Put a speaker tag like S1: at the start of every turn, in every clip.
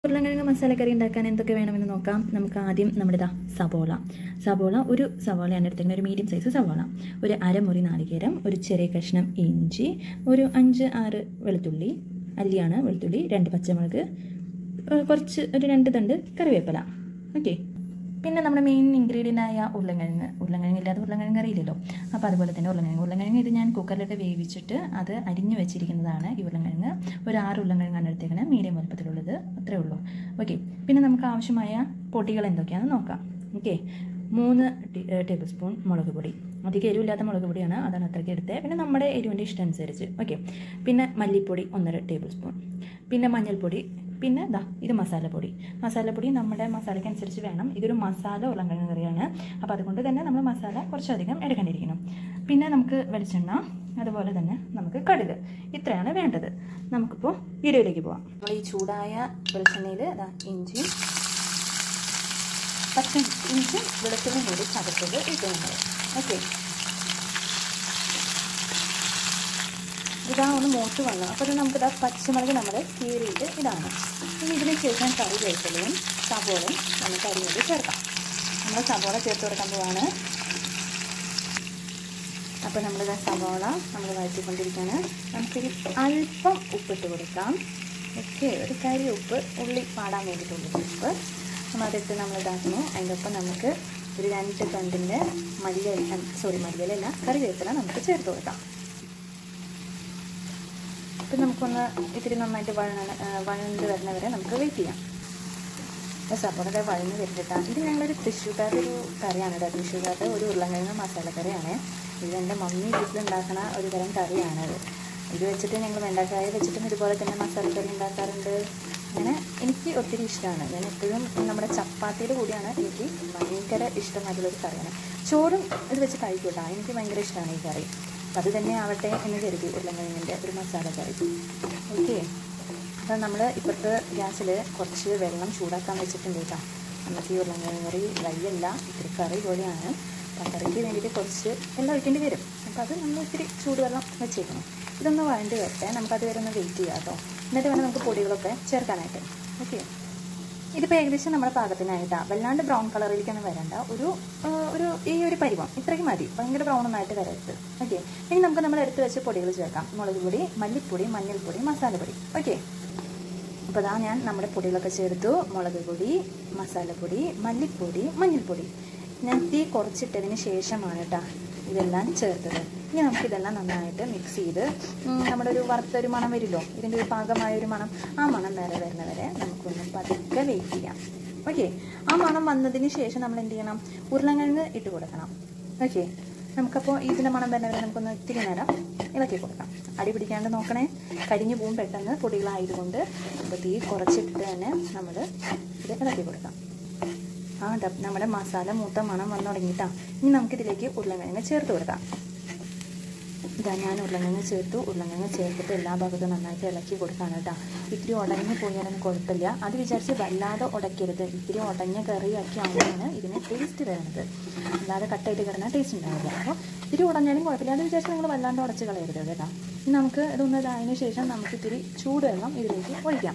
S1: ഉരുളക്കിഴങ്ങ് മസാലക്കറി ഉണ്ടാക്കാൻ എന്തൊക്കെ വേണമെന്ന് നോക്കാം നമുക്ക് ആദ്യം നമ്മുടെ ഇതാ സബോള സബോള ഒരു സവോളയാണ് എടുത്തിരിക്കുന്നത് ഒരു മീഡിയം സൈസ് സവോള ഒരു അരമുറി നാളികേരം ഒരു ചെറിയ കഷ്ണം ഇഞ്ചി ഒരു അഞ്ച് ആറ് വെളുത്തുള്ളി അല്ലിയാണ് വെളുത്തുള്ളി രണ്ട് പച്ചമുളക് ഏഹ് കുറച്ച് ഒരു രണ്ട് തണ്ട് കറിവേപ്പില ഓക്കെ പിന്നെ നമ്മുടെ മെയിൻ ഇൻഗ്രീഡിയൻ്റ് ആയ ഉരുളക്കിഴങ്ങ് ഉരുളക്കിഴങ്ങ് ഇല്ലാതെ ഉരുളക്കിഴങ്ങ് അറിയില്ലല്ലോ അപ്പോൾ അതുപോലെ തന്നെ ഉരുളക്കിഴങ്ങ് ഉരുളക്കിഴങ്ങ് ഇത് ഞാൻ കുക്കറിലിട്ട് വേവിച്ചിട്ട് അത് അരിഞ്ഞു വെച്ചിരിക്കുന്നതാണ് ഈ ഉരുളക്കിഴങ്ങ് ഒരു ആറ് ഉരുളക്കിഴങ്ങാണ് എടുത്തേക്കണത് മീഡിയം വലുപ്പത്തിലുള്ളത് അത്രേ ഉള്ളൂ ഓക്കെ പിന്നെ നമുക്ക് ആവശ്യമായ പൊടികൾ എന്തൊക്കെയാണെന്ന് നോക്കാം ഓക്കെ മൂന്ന് ടേബിൾ സ്പൂൺ മുളക് പൊടി അധികം എരിവില്ലാത്ത മുളക് പൊടിയാണ് അതാണ് അത്രയ്ക്ക് എടുത്തത് പിന്നെ നമ്മുടെ എരിവിൻ്റെ ഇഷ്ടം അനുസരിച്ച് ഓക്കെ പിന്നെ മല്ലിപ്പൊടി ഒന്നര ടേബിൾ സ്പൂൺ പിന്നെ മഞ്ഞൾപ്പൊടി പിന്നെ ദാ ഇത് മസാലപ്പൊടി മസാലപ്പൊടി നമ്മുടെ മസാലയ്ക്ക് അനുസരിച്ച് വേണം ഇതൊരു മസാല ഉരുളക്കിഴങ്ങ് കറിയാണ് അപ്പോൾ അതുകൊണ്ട് തന്നെ നമ്മൾ മസാല കുറച്ചധികം എടുക്കേണ്ടിയിരിക്കണം പിന്നെ നമുക്ക് വെളിച്ചെണ്ണ അതുപോലെ തന്നെ നമുക്ക് കടുക് ഇത്രയാണ് വേണ്ടത് നമുക്കിപ്പോൾ വീഡിയോയിലേക്ക് പോവാം നമ്മൾ ഈ ചൂടായ വെളിച്ചെണ്ണയിൽ ദാ ഇഞ്ചി പച്ച ഇഞ്ചി വെളുത്തുള്ളിയും കൂടി ചതച്ചത് ഇടുന്നത് ഓക്കെ ഇതാ ഒന്ന് മൂത്ത് വന്നു അപ്പോൾ ഇത് നമുക്കിതാ പച്ചമുളക് നമ്മൾ കീറിയിട്ട് ഇതാണ് ഇനി ഇതിന് ശേഷം കറി വേപ്പിലയും സവോളയും നമുക്ക് അരിഞ്ഞത് ചേർക്കാം നമ്മൾ സവോള ചേർത്ത് കൊടുക്കാൻ പോവാണ് അപ്പോൾ നമ്മളിതാ സവോള നമ്മൾ വഴറ്റിക്കൊണ്ടിരിക്കുകയാണ് നമുക്കൊരു അല്പം ഉപ്പിട്ട് കൊടുക്കാം ഓക്കെ ഒരു കരി ഉപ്പ് ഉള്ളി പാടാൻ വേണ്ടിയിട്ടുള്ള ഉപ്പ് നമ്മൾ അതിട്ട് നമ്മൾ ഇതാക്കുന്നു അതിൻ്റെ ഒപ്പം നമുക്ക് ഒരു രണ്ട് തണ്ടിൻ്റെ മല്ലിയില സോറി മല്ലിയിലല്ല കറിവേപ്പില നമുക്ക് ചേർത്ത് കൊടുക്കാം ഇപ്പം നമുക്കൊന്ന് ഇത്തിരി നന്നായിട്ട് വഴണ വഴണ്ട് വരുന്നവരെ നമുക്ക് വെയിറ്റ് ചെയ്യാം സപ്പോർട്ടൊക്കെ വഴന്ന് വരുത്തിട്ടാണ് ഇത് ഞങ്ങളൊരു തൃശ്ശൂർക്കാരുടെ ഒരു കറിയാണ് കേട്ടോ തൃശ്ശൂർക്കാരുടെ ഒരു ഉരുളക്കിഴങ്ങ് മസാലക്കറിയാണ് ഇത് എൻ്റെ മമ്മി വീട്ടിലുണ്ടാക്കണ ഒരു തരം കറിയാണത് ഇത് വെച്ചിട്ട് ഞങ്ങൾ വെണ്ടക്കായ വെച്ചിട്ടും ഇതുപോലെ തന്നെ മസാലക്കറി ഉണ്ടാക്കാറുണ്ട് അങ്ങനെ എനിക്ക് ഒത്തിരി ഇഷ്ടമാണ് ഞാൻ എപ്പോഴും നമ്മുടെ ചപ്പാത്തിയുടെ കൂടിയാണ് എനിക്ക് ഭയങ്കര ഇഷ്ടമായിട്ടുള്ളൊരു കറിയാണ് ചോറും ഇത് വെച്ച് കഴിക്കും കേട്ടോ എനിക്ക് ഭയങ്കര ഇഷ്ടമാണ് ഈ കറി അപ്പം അത് തന്നെ ആവട്ടെ എന്ന് കരുതി ഉരുളക്കിഴങ്ങിൻ്റെ ഒരു മസാല കറി ഓക്കെ അപ്പം നമ്മൾ ഇപ്പോഴത്തെ ഗ്യാസിൽ കുറച്ച് വെള്ളം ചൂടാക്കാൻ വെച്ചിട്ടുണ്ട് കേട്ടോ നമുക്ക് ഈ ഉരുളക്കിഴങ്ങ് കറി വലിയല്ല ഇത്തിരി കറി പോലെയാണ് അപ്പം കറിക്ക് വേണ്ടിയിട്ട് കുറച്ച് വെള്ളം ഒഴിക്കേണ്ടി വരും അപ്പോൾ അത് നമ്മൾ ഇത്തിരി ചൂടുവെള്ളം വെച്ചേക്കണം ഇതൊന്ന് വഴണ്ടി വരട്ടെ നമുക്കത് വരെ ഒന്ന് വെയിറ്റ് ചെയ്യാം കേട്ടോ എന്നിട്ട് വേണം നമുക്ക് പൊടികളൊക്കെ ചേർക്കാനായിട്ട് ഓക്കെ ഇതിപ്പോൾ ഏകദേശം നമ്മുടെ പാകത്തിനായിട്ടാണ് വല്ലാണ്ട് ബ്രൗൺ കളറിലേക്കൊന്നും വരണ്ട ഒരു ഒരു ഈ ഒരു പരിവം ഇത്രയ്ക്ക് മതി ഭയങ്കര ബ്രൗൺ ഒന്നായിട്ട് വരരുത് ഓക്കെ ഇനി നമുക്ക് നമ്മൾ എടുത്ത് വെച്ച് പൊടികൾ ചേർക്കാം മുളക് പൊടി മല്ലിപ്പൊടി മഞ്ഞൾപ്പൊടി മസാലപ്പൊടി ഓക്കെ അപ്പോൾ അതാ ഞാൻ നമ്മുടെ പൊടികളൊക്കെ ചേർത്തു മുളക് പൊടി മസാലപ്പൊടി മല്ലിപ്പൊടി മഞ്ഞൾപ്പൊടി ഞാൻ തീ കുറച്ചിട്ടതിന് ശേഷമാണ് കേട്ടോ ഇതെല്ലാം ചേർത്തത് ഇനി നമുക്കിതെല്ലാം നന്നായിട്ട് മിക്സ് ചെയ്ത് നമ്മുടെ ഒരു വറുത്തൊരു മണം വരുമല്ലോ ഇതിൻ്റെ ഒരു പാകമായ ഒരു മണം ആ മണം വരെ വരുന്നവരെ നമുക്കൊന്ന് പതുക്കെ വെയിറ്റ് ചെയ്യാം ഓക്കെ ആ മണം വന്നതിന് ശേഷം നമ്മൾ എന്ത് ചെയ്യണം ഉരുളക്കിഴങ്ങ് ഇട്ട് കൊടുക്കണം ഓക്കെ നമുക്കപ്പോൾ ഇതിൻ്റെ മണം വരുന്നവരെ നമുക്കൊന്ന് ഇത്തിരി നേരം ഇളക്കി കൊടുക്കാം അടി പിടിക്കാണ്ട് നോക്കണേ കരിഞ്ഞു പോകും പെട്ടെന്ന് പൊടികളായതുകൊണ്ട് അപ്പോൾ തീ കുറച്ചിട്ടിട്ട് തന്നെ നമ്മൾ ഇത് ഇളക്കി കൊടുക്കാം ആ ഡബ് നമ്മുടെ മസാല മൂത്ത മണം വന്നു തുടങ്ങിയിട്ടാണ് ഇനി നമുക്കിതിലേക്ക് ഉരുളക്കിഴങ്ങ് ചേർത്ത് കൊടുക്കാം ഇതാ ഞാൻ ഉരുളക്കിഴങ്ങ് ചേർത്തു ഉരുളക്കിഴങ്ങ് ചേർത്തിട്ട് എല്ലാ ഭാഗത്തും നന്നായിട്ട് ഇളക്കി കൊടുക്കുകയാണ് കേട്ടോ ഇത്തിരി ഉടഞ്ഞു പോയാലൊന്നും കുഴപ്പമില്ല അത് വിചാരിച്ച് വല്ലാതെ ഉടയ്ക്കരുത് ഇത്തിരി ഉടഞ്ഞ കറിയാക്കി ആവുമ്പോഴാണ് ഇതിന് ടേസ്റ്റ് വരുന്നത് അല്ലാതെ കട്ടായിട്ട് കിടന്ന ടേസ്റ്റ് ഉണ്ടാവില്ല അപ്പോൾ ഇത്തിരി ഉടഞ്ഞാലും കുഴപ്പമില്ല അത് വിചാരിച്ച് നിങ്ങൾ വല്ലാണ്ട് ഉടച്ച് കളയരുത് കേട്ടോ ഇനി നമുക്ക് ഇതൊന്ന് ഇതായതിനു ശേഷം നമുക്ക് ഇത്തിരി ചൂടുവെള്ളം ഇതിലേക്ക് ഒഴിക്കാം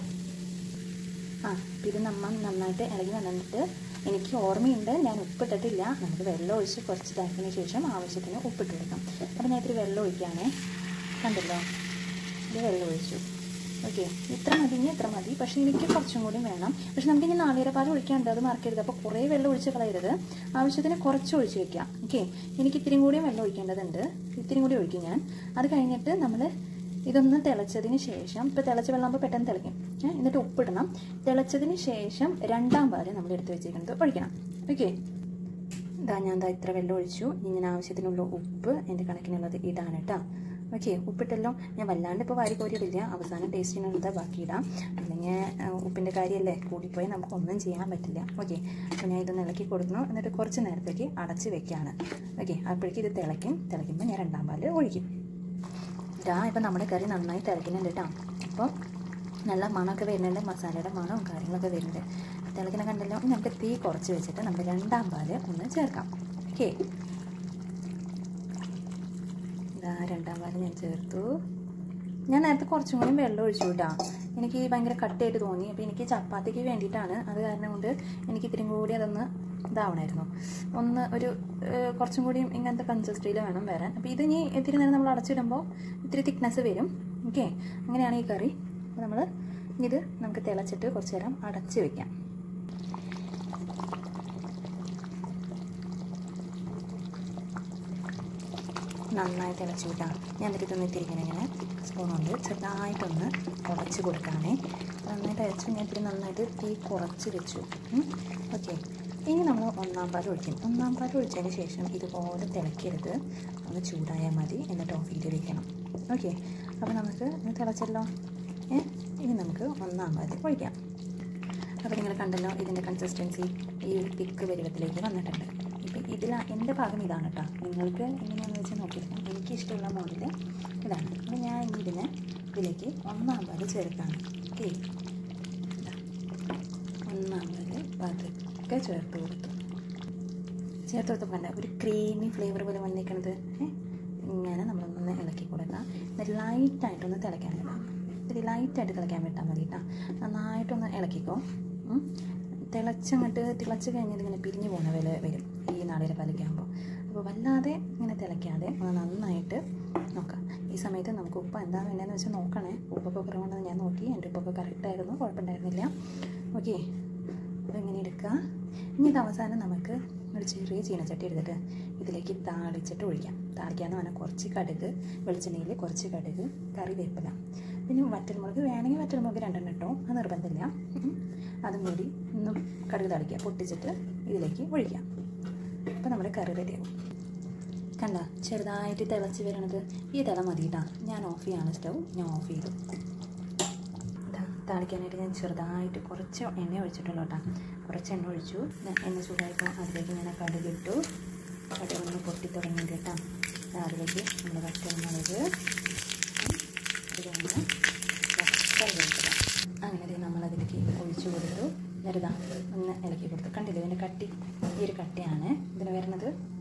S1: ആ ഇത് നമ്മൾ നന്നായിട്ട് ഇളകി വന്നിട്ട് എനിക്ക് ഓർമ്മയുണ്ട് ഞാൻ ഉപ്പിട്ടിട്ടില്ല നമുക്ക് വെള്ളം ഒഴിച്ച് കുറച്ച് ഇതാക്കിയതിന് ശേഷം ആവശ്യത്തിന് ഉപ്പിട്ട് കൊടുക്കാം അപ്പോൾ ഞാൻ ഇത്തിരി വെള്ളം ഒഴിക്കുകയാണേ കണ്ടല്ലോ ഇത് വെള്ളം ഒഴിച്ചു ഓക്കെ ഇത്ര മതി ഇനി ഇത്ര മതി പക്ഷേ എനിക്ക് കുറച്ചും കൂടി വേണം പക്ഷെ നമുക്ക് ഇനി നാളികേരപ്പാൽ ഒഴിക്കാണ്ട് അത് മറക്കരുത് അപ്പോൾ കുറേ വെള്ളം ഒഴിച്ച് കളയരുത് ആവശ്യത്തിന് കുറച്ച് ഒഴിച്ച് വെക്കാം ഓക്കെ എനിക്ക് ഇത്തിരി കൂടിയും വെള്ളം ഒഴിക്കേണ്ടതുണ്ട് ഇത്തിരി കൂടി ഒഴിക്കും ഞാൻ അത് കഴിഞ്ഞിട്ട് നമ്മൾ ഇതൊന്ന് തിളച്ചതിന് ശേഷം ഇപ്പോൾ തിളച്ച വെള്ളമാകുമ്പോൾ പെട്ടെന്ന് തിളയ്ക്കും എന്നിട്ട് ഉപ്പിടണം തിളച്ചതിന് ശേഷം രണ്ടാം പാല് നമ്മൾ എടുത്ത് വെച്ചേക്കുന്നത് ഒഴിക്കണം ഓക്കെ ഇതാ ഞാൻ എന്താ ഇത്ര വെള്ളം ഒഴിച്ചു ഇങ്ങനെ ആവശ്യത്തിനുള്ള ഉപ്പ് എൻ്റെ കണക്കിനുള്ളത് ഇതാണ് കേട്ടോ ഓക്കെ ഉപ്പിട്ടല്ലോ ഞാൻ വല്ലാണ്ട് ഇപ്പോൾ വാരി കോരിയിടില്ല അവസാനം ടേസ്റ്റിനുള്ളത് ബാക്കി ഇടാം അല്ലെങ്കിൽ ഉപ്പിൻ്റെ കാര്യമല്ലേ കൂടിപ്പോയി നമുക്കൊന്നും ചെയ്യാൻ പറ്റില്ല ഓക്കെ അപ്പോൾ ഞാൻ ഇതൊന്ന് ഇളക്കി കൊടുക്കുന്നു എന്നിട്ട് കുറച്ച് നേരത്തേക്ക് അടച്ച് വെക്കുകയാണ് ഓക്കെ അപ്പോഴേക്കും ഇത് തിളയ്ക്കും തിളയ്ക്കുമ്പോൾ ഞാൻ രണ്ടാം പാല് ഒഴിക്കും ഇതാ ഇപ്പം നമ്മുടെ കറി നന്നായി തിളയ്ക്കുന്നുണ്ട് കേട്ടോ അപ്പോൾ നല്ല മണമൊക്കെ വരുന്നുണ്ട് മസാലയുടെ മണവും കാര്യങ്ങളൊക്കെ വരുന്നുണ്ട് തിളക്കിനെ കണ്ടല്ലോ നമുക്ക് തീ കുറച്ച് വെച്ചിട്ട് നമ്മൾ രണ്ടാം പാല് ഒന്ന് ചേർക്കാം ഓക്കെ ഇതാ രണ്ടാം പാല് ഞാൻ ചേർത്തു ഞാൻ നേരത്തെ കുറച്ചും കൂടി വെള്ളം ഒഴിച്ചു കേട്ടോ എനിക്ക് ഭയങ്കര കട്ടിയായിട്ട് തോന്നി അപ്പോൾ എനിക്ക് ചപ്പാത്തിക്ക് വേണ്ടിയിട്ടാണ് അത് കാരണം കൊണ്ട് എനിക്ക് ഇത്തിരിയും കൂടി അതൊന്ന് ഇതാവണമായിരുന്നു ഒന്ന് ഒരു ഏഹ്, കുറച്ചും കൂടി ഇങ്ങനത്തെ കൺസിസ്റ്ററിയിൽ വേണം വരാൻ അപ്പോൾ ഇത് ഇനി ഇത്തിരി നേരം നമ്മൾ അടച്ചിടുമ്പോൾ ഇത്തിരി തിക്നെസ് വരും ഓക്കെ അങ്ങനെയാണ് ഈ കറി അപ്പോൾ നമ്മൾ ഇത് നമുക്ക് തിളച്ചിട്ട് കുറച്ച് നേരം അടച്ച് വെക്കാം നന്നായി തിളച്ച് വിട്ടാം ഞാൻ എന്നിട്ട് ഇതൊന്ന് തിരിങ്ങനെ ഇങ്ങനെ സ്പൂൺ കൊണ്ട് ചെറുതായിട്ടൊന്ന് ഉടച്ച് കൊടുക്കാനേ നന്നായിട്ട് അരച്ച് ഞാൻ ഇത്തിരി നന്നായിട്ട് തീ കുറച്ച് വെച്ചു ഓക്കെ ഇനി നമ്മൾ ഒന്നാം പാൽ ഒഴിക്കും ഒന്നാം പാൽ ഒഴിച്ചതിന് ശേഷം ഇതുപോലെ തിളക്കരുത് ഒന്ന് ചൂടായാൽ മതി എന്നിട്ട് ഓഫ് ചെയ്ത് വെക്കണം ഓക്കെ അപ്പോൾ നമുക്ക് ഇത് തിളച്ചല്ലോ ഏ ഇനി നമുക്ക് ഒന്നാം പാൽ ഒഴിക്കാം അപ്പോൾ നിങ്ങൾ കണ്ടല്ലോ ഇതിൻ്റെ കൺസിസ്റ്റൻസി ഈ ഒരു തിക്ക് പരുവത്തിലേക്ക് വന്നിട്ടുണ്ട് ഇപ്പം ഇതിൽ എൻ്റെ ഭാഗം ഇതാണ് കേട്ടോ നിങ്ങൾക്ക് എങ്ങനെയാണെന്ന് വെച്ചാൽ നോക്കിയിരിക്കാം എനിക്ക് ഇഷ്ടമുള്ള മോഡൽ ഇതാണ് അപ്പോൾ ഞാൻ ഇനി ഇതിനെ ഇതിലേക്ക് ഒന്നാം പാൽ ചേർക്കാം ഓക്കെ ഒന്നാം പാൽ പതുക്കെ ചേർത്ത് കൊടുത്തു ചേർത്ത് കൊടുത്തപ്പോൾ കണ്ട ഒരു ക്രീമി ഫ്ലേവർ പോലെ വന്നിരിക്കണത് ഏ ഇങ്ങനെ നമ്മളൊന്ന് ഇളക്കി കൊടുക്കാം എന്നിട്ട് ലൈറ്റായിട്ടൊന്ന് തിളയ്ക്കാൻ ഇടാം ഇത്തിരി ലൈറ്റായിട്ട് തിളയ്ക്കാൻ വിട്ടാൽ മതി കേട്ടോ നന്നായിട്ടൊന്ന് ഇളക്കിക്കോ ഉം. തിളച്ചങ്ങോട്ട് തിളച്ച് കഴിഞ്ഞിട്ട് ഇങ്ങനെ പിരിഞ്ഞു പോകുന്ന വില വരും ഈ നാളിലെ പാലൊക്കെയാകുമ്പോൾ അപ്പോൾ വല്ലാതെ ഇങ്ങനെ തിളയ്ക്കാതെ ഒന്ന് നന്നായിട്ട് നോക്കാം ഈ സമയത്ത് നമുക്ക് ഉപ്പ് എന്താ വേണ്ടതെന്ന് വെച്ചാൽ നോക്കണേ ഉപ്പൊക്കെ കുറവുണ്ടെന്ന് ഞാൻ നോക്കി എൻ്റെ ഉപ്പൊക്കെ കറക്റ്റായിരുന്നു കുഴപ്പമുണ്ടായിരുന്നില്ല ഓക്കെ അപ്പോൾ ഇങ്ങനെ എടുക്കുക ഇനി ഇത് അവസാനം നമുക്ക് ഒരു ചെറിയ ചീനച്ചട്ടി എടുത്തിട്ട് ഇതിലേക്ക് താളിച്ചിട്ട് ഒഴിക്കാം താളിക്കാന്ന് പറഞ്ഞാൽ കുറച്ച് കടുക് വെളിച്ചെണ്ണയിൽ കുറച്ച് കടുക് കറിവേപ്പില പിന്നെ വറ്റൽമുളക് വേണമെങ്കിൽ വറ്റൽമുളക് രണ്ടെണ്ണം ഇട്ടോ അത് നിർബന്ധമില്ല ഉം. അതും കൂടി ഒന്ന് കടുക് തളിക്കുക പൊട്ടിച്ചിട്ട് ഇതിലേക്ക് ഒഴിക്കാം അപ്പോൾ നമ്മുടെ കറി റെഡിയാകും കണ്ട ചെറുതായിട്ട് തിളച്ച് വരണത് ഈ തിള മതി കേട്ടോ ഞാൻ ഓഫ് ചെയ്യാണ് സ്റ്റൗ ഞാൻ ഓഫ് ചെയ്തു ഇതാ, താളിക്കാനായിട്ട് ഞാൻ ചെറുതായിട്ട് കുറച്ച് എണ്ണ ഒഴിച്ചിട്ടുള്ളൂ കേട്ടോ കുറച്ച് എണ്ണ ഒഴിച്ചു ദാ എണ്ണ ചൂടായപ്പോൾ അതിലേക്ക് ഞാൻ കടുക് ഇട്ടു കടുക് ഒന്ന് പൊട്ടി തുടങ്ങി കേട്ടോ ദാ അതിലേക്ക് നമ്മൾ വറ്റൽമുളക് ഇത് കഴിഞ്ഞ് കറിവേപ്പില അങ്ങനെ ദേ നമ്മളതിലേക്ക് ഒഴിച്ചു കൊടുത്തു എന്നിട്ട് ദാ ഒന്ന് ഇളക്കി കൊടുത്തു കണ്ടില്ലേ ഇതിൻ്റെ കട്ടി ഈ ഒരു കട്ടിയാണ് ഇതിന് വരുന്നത്